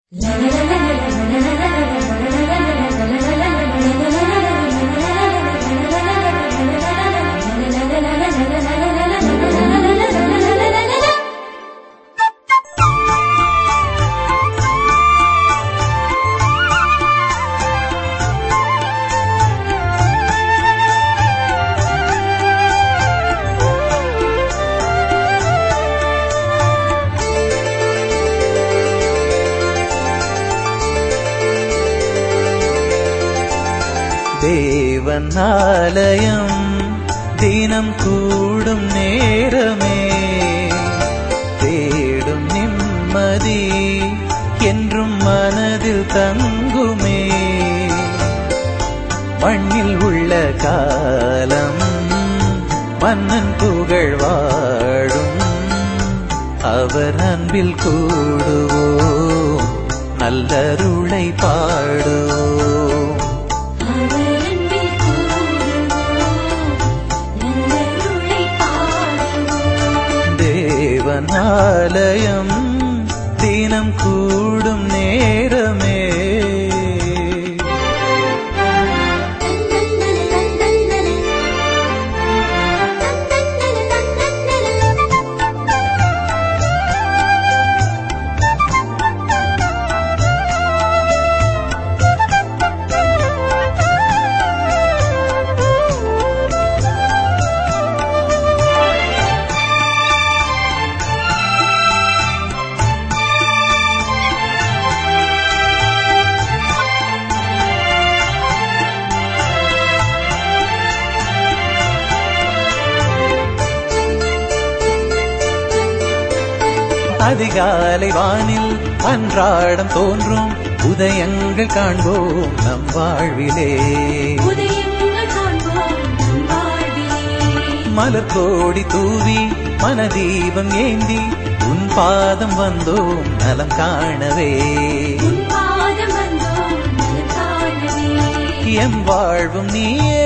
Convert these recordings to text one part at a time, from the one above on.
தேவன் ஆலயம் தினம் கூடும் நேரமே தேடும் நிம்மதி என்றும் மனதில் தங்குமே மண்ணில் உள்ள காலம் மன்னன் புகழ் வாழும் அவர் அன்பில் கூடுவோம் நல்லருளை பாடுவோம் அவரன்பில் கூடுவோம் நல்லருளை பாடுவோம் தேவனாலயம் தினம் கூடும் நேரமே தந்தந்தன தந்தந்தன தந்தந்தன தந்தந்தன அதிகாலை வானில் அன்றாடம் தோன்றும் உதயங்கள் காண்போம் நம் வாழ்விலே உதயங்கள் காண்போம் நம் வாழ்விலே மலர் கோடி தூவி மனதீபம் ஏந்தி உன் பாதம் வந்தோம் நலம் காணவே உன் பாதம் வந்தோம் நலம் காணவே எம் வாழ்வும் நீயே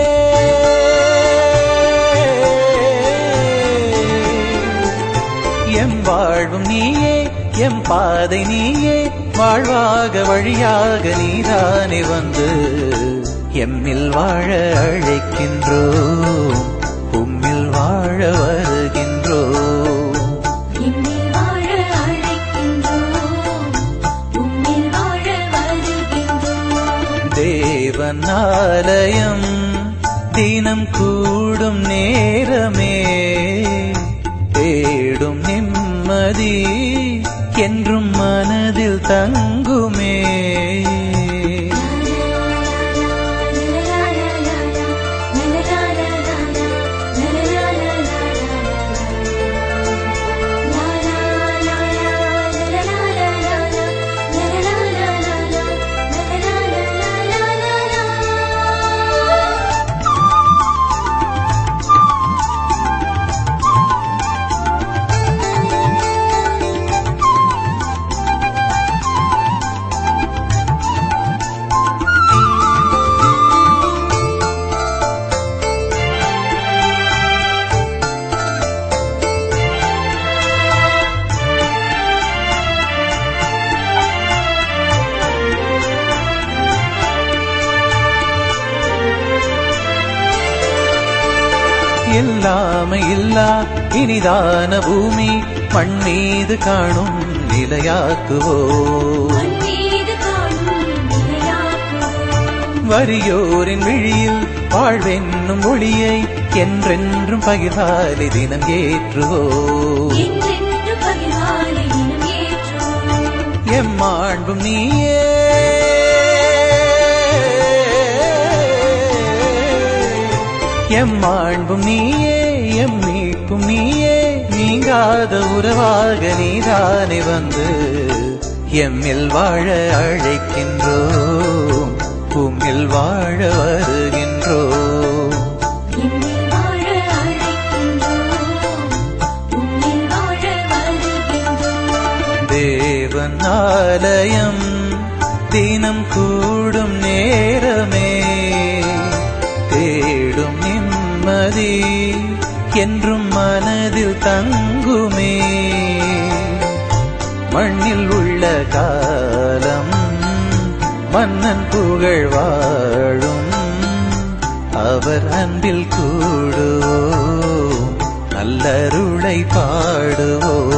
எம் வாழ்வும் நீயே எம் பாதை நீயே வாழ்வாக வழியாக நீதானே வந்து எம்மில் வாழ அழைக்கின்றோம் உம்மில் வாழ வருகின்றோம் எம்மில் வாழ அழைக்கின்றோம் உம்மில் வாழ வருகின்றோம் தேவன் ஆலயம் தினம் கூடும் நேரமே தேடும் நிம்மதி என்றும் மனதில் தங்குமே எல்லாமை இல்லா இனிதான பூமி மண் மீது காணும் நிலையாக்குவோ வறியோரின் விழியில் வாழ்வென்னும் ஒளியை என்றென்றும் பகிர்வாலி தினம் ஏற்றுவோ எம்மாண்பும் நீயே எம்மாண்பும் நீயே எம் மீட்பும் நீயே நீங்காத உறவாக நீதானே வந்து எம்மில் வாழ அழைக்கின்றோம் உம்மில் வாழ வருகின்றோம் தேவன் ஆலயம் தினம் கூடும் நேரமே தேடும் நிம்மதி என்றும் மனதில் தங்குமே மண்ணில் உள்ள காலம் மன்னன் புகழ் வாழும் அவர் அன்பில் கூடுவோம் நல்லருளை பாடுவோம்